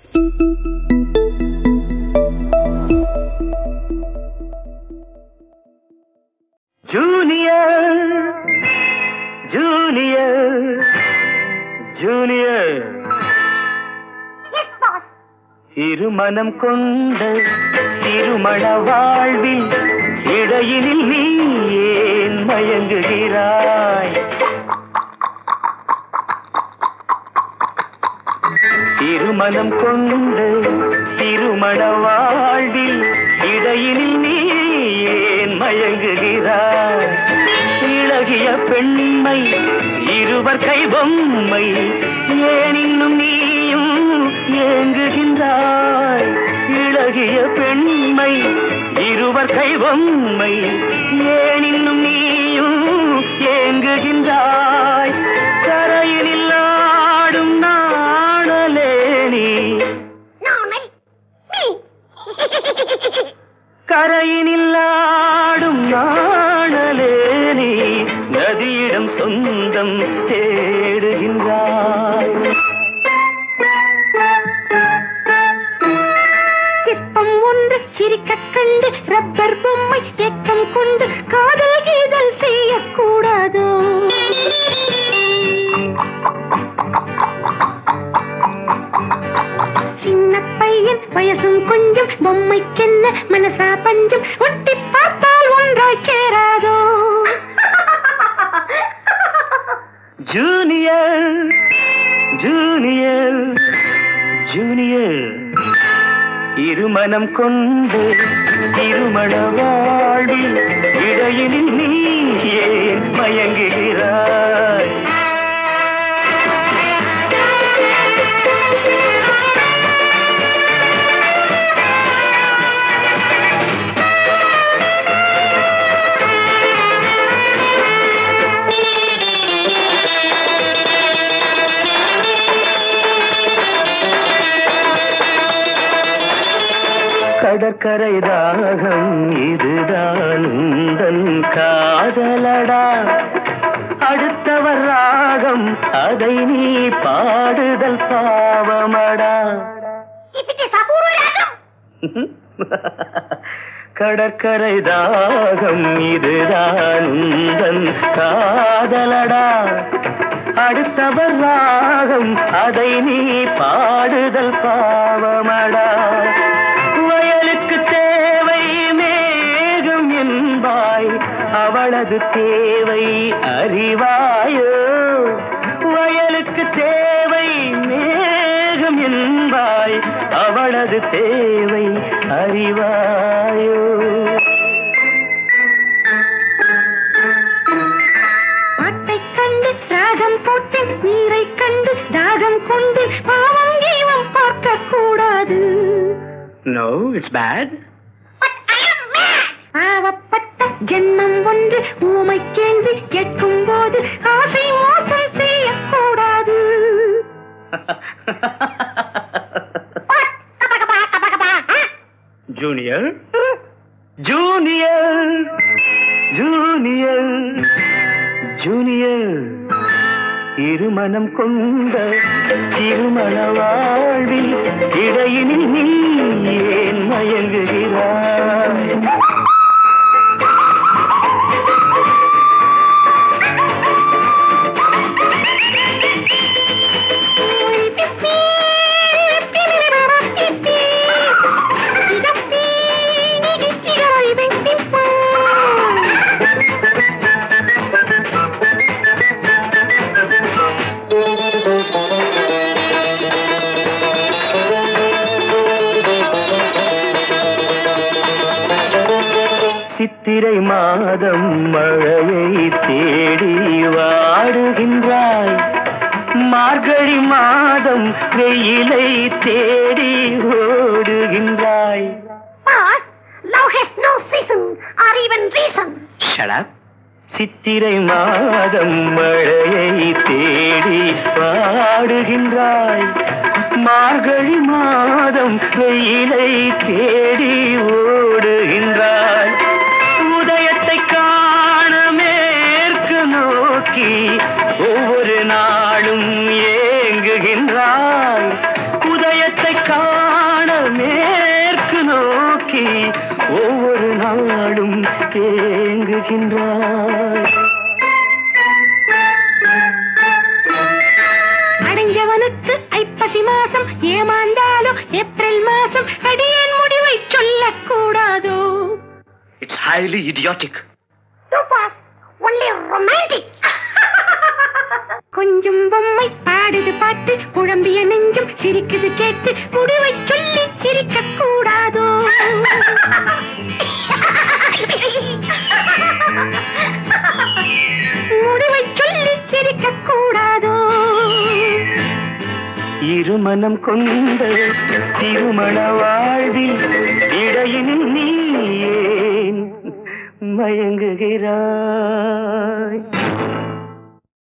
Junior junior junior yes boss இருமனம் கொண்ட திருமண வாழ்வில் இடையினில் நீ ஏன் மயங்குகிறாய் திருமணம் கொண்டு திருமண வாழ்வில் இடையினில் நீ ஏன் மயங்குகிறாய் இளகிய பெண்மை இருவர் கை பொம்மை ஏன் இன்னும் நீயும் ஏங்குகின்றாய் இளகிய பெண்மை இருவர் கை பொம்மை ஏன் இன்னும் நீயும் ஏங்குகின்றாய் கரையினில் ஆடும் நாணலே நீ நானை நீ கரையினில் ஆடும் நாணலே நீ நதியிடம் சொந்தம் தேடுகின்றாய் சிற்பம் ஒன்று சிரிக்கக் கண்டு ரப்பர் பொம்மை ஏக்கம் கொண்டு காதல் கீதல் செய்யக்கூடாதோ சின்ன பையன் வயசும் கொஞ்சம் பொம்மைக்கென்ன மனசா பஞ்சம் ஒட்டி பார்த்தால் ஒன்றாய் சேராதோ ஜூனியர் ஜூனியர் ஜூனியர் இருமனம் கொண்டு திருமண வாழ்வில் இடையினில் நீ ஏன் மயங்குகிறாய் கடற்கரை தாகம் இதுதான் உந்தன் காதலடா அடுத்தவர் ராகம் அதை நீ பாடுதல் பாவமடா இப்படி சபூராகம் கடற்கரை தாகம் இதுதான் உந்தன் காதலடா அடுத்தவர் ராகம் அதை நீ பாடுதல் பாவமடா வயலுக்கு தேவை மேகம் என்பாய் அவளது தேவை அறிவாயோ வயலுக்கு தேவை மேகம் என்பாய் அவளது தேவை அறிவாயோ பாட்டைக் கண்டு ராகம் போட்டு நீரை கண்டு தாகம் கொண்டு பாவம் தெய்வம் பார்க்க கூடாது நோ இட்ஸ் பேட் பாவப்பட்ட ஜென்மம் ஒன்று ஊமை கேள்வி கேட்கும் போது ஆசை மோசம் செய்யக்கூடாது ஜூனியர் ஜூனியர் ஜூனியர் ஜூனியர் இருமனம் கொண்ட திருமண வாழ்வில் இடையினில் நீ ஏன் மயங்குகிறாய் சித்திரை மாதம் மழையை தேடி வாடுகின்றாய் மார்கழி மாதம் வெயிலை தேடி ஓடுகின்றாய் Boss, love has no season or even reason. Shut up சித்திரை மாதம் மழையை தேடி பாடுகின்றாய் மார்கழி மாதம் வெயிலை தேடி ஓடுகின்றாய் உதயத்தை காண மேற்கு நோக்கி ஒவ்வொரு நாளும் ஏங்குகின்றாய் உதயத்தை காண வாடுகின்றாய் அடைஞ்சவனுக்கு ஐப்பசி மாசம் ஏமாந்தாலும் ஏப்ரல் மாசம் அடியேன் முடிவை சொல்லக்கூடாதோ இட்ஸ் ஹைலி இடியாட்டிக் கொஞ்சம் பொம்மை பாடுது பாட்டு குழம்பிய நெஞ்சும் சிரிக்குது கேட்டு முடிவை சொல்லி சிரிக்க கூடாதோ முடிவை சொல்லி சிரிக்க கூடாதோ இருமனம் கொண்ட திருமண வாழ்வில் இடையினில் நீ ஏன் மயங்குகிறாய்